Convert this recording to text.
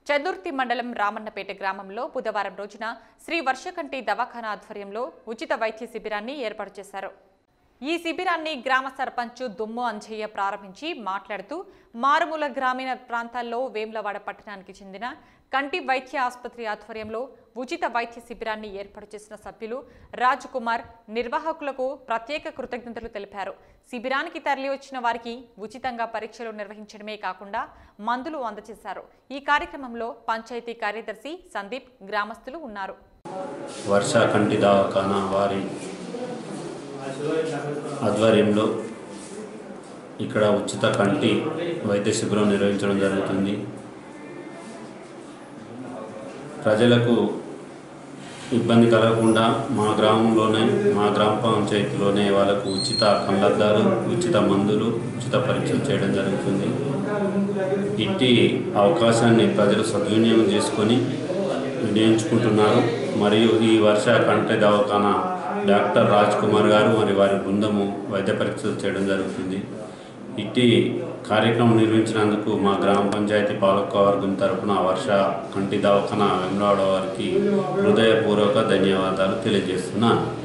చదుర్తి మండలం రామన్నపేట గ్రామంలో బుధవారం రోజున శ్రీ వర్షకంటి దవాఖానా ఆధ్వర్యంలో ఉచిత వైద్య శిబిరాన్ని ఏర్పాటు చేశారు ఈ శిబిరాన్ని గ్రామ సర్పంచ్ దుమ్ము అంజయ్య ప్రారంభించి మాట్లాడుతూ మారుమూల గ్రామీణ ప్రాంతాల్లో వేములవాడ పట్టణానికి చెందిన కంటి వైద్య ఆసుపత్రి ఆధ్వర్యంలో ఉచిత వైద్య శిబిరాన్ని ఏర్పాటు చేసిన సభ్యులు రాజ్ కుమార్ నిర్వాహకులకు ప్రత్యేక కృతజ్ఞతలు తెలిపారు శిబిరానికి తరలి వచ్చిన వారికి ఉచితంగా పరీక్షలు నిర్వహించడమే కాకుండా మందులు అందజేశారు ఈ కార్యక్రమంలో పంచాయతీ కార్యదర్శి సందీప్ గ్రామస్తులు ఉన్నారు వర్ష కంటి దవాఖానా వారి ఆధ్వర్యంలో ఇక్కడ ఉచిత కంటి వైద్య శిబిరం నిర్వహించడం జరుగుతుంది ప్రజలకు ఇబ్బంది కలగకుండా మా గ్రామంలోనే మా గ్రామ పంచాయతీలోనే వాళ్ళకు ఉచిత కళ్ళద్దాలు ఉచిత మందులు ఉచిత పరీక్షలు చేయడం జరుగుతుంది ఇట్టి అవకాశాన్ని ప్రజలు సద్వినియోగం చేసుకొని వినియోగించుకుంటున్నారు మరియు ఈ వర్ష కంటి దవాఖానా డాక్టర్ రాజ్ కుమార్ గారు మరి వారి బృందము వైద్య పరీక్షలు చేయడం జరుగుతుంది ఇట్టి కార్యక్రమం నిర్వహించినందుకు మా గ్రామ పంచాయతీ పాలకవర్గం తరపున వర్ష కంటి దవాఖానా వెమ్లాడ వారికి హృదయపూర్వక ధన్యవాదాలు తెలియజేస్తున్నాను